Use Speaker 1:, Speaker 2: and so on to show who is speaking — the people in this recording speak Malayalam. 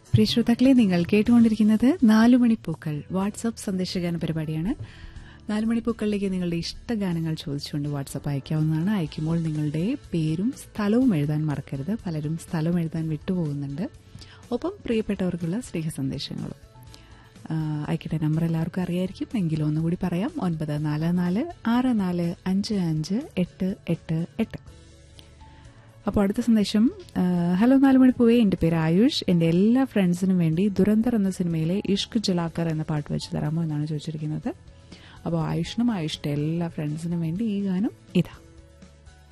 Speaker 1: പ്രിയ ശ്രോതാക്കളെ നിങ്ങൾ കേട്ടുകൊണ്ടിരിക്കുന്നത് നാലുമണിപ്പൂക്കൾ വാട്സപ്പ് സന്ദേശഗാന പരിപാടിയാണ് നാലുമണിപ്പൂക്കളിലേക്ക് നിങ്ങളുടെ ഇഷ്ടഗാനങ്ങൾ ചോദിച്ചുകൊണ്ട് വാട്സപ്പ് അയക്കാവുന്നതാണ് അയക്കുമ്പോൾ നിങ്ങളുടെ പേരും സ്ഥലവും എഴുതാൻ മറക്കരുത് പലരും സ്ഥലം എഴുതാൻ വിട്ടുപോകുന്നുണ്ട് ഒപ്പം പ്രിയപ്പെട്ടവർക്കുള്ള സ്നേഹ സന്ദേശങ്ങളും ആ, അയക്കേണ്ട നമ്പർ എല്ലാവർക്കും അറിയായിരിക്കും എങ്കിലും ഒന്നുകൂടി പറയാം ഒൻപത് നാല് നാല് ആറ് നാല് അഞ്ച് അഞ്ച് എട്ട് എട്ട് എട്ട് അപ്പോൾ അടുത്ത സന്ദേശം ആ, ഹലോ നാലുമണി പൂവേ എൻ്റെ പേര് ആയുഷ് എൻ്റെ എല്ലാ ഫ്രണ്ട്സിനും വേണ്ടി ദുരന്തർ എന്ന സിനിമയിലെ ഇഷ്ക് ജലാക്കർ എന്ന പാട്ട് വെച്ച് തരാമോ എന്നാണ് ചോദിച്ചിരിക്കുന്നത് അപ്പോൾ ആയുഷിനും ആയുഷിൻ്റെ എല്ലാ ഫ്രണ്ട്സിനും വേണ്ടി ഈ ഗാനം ഇതാ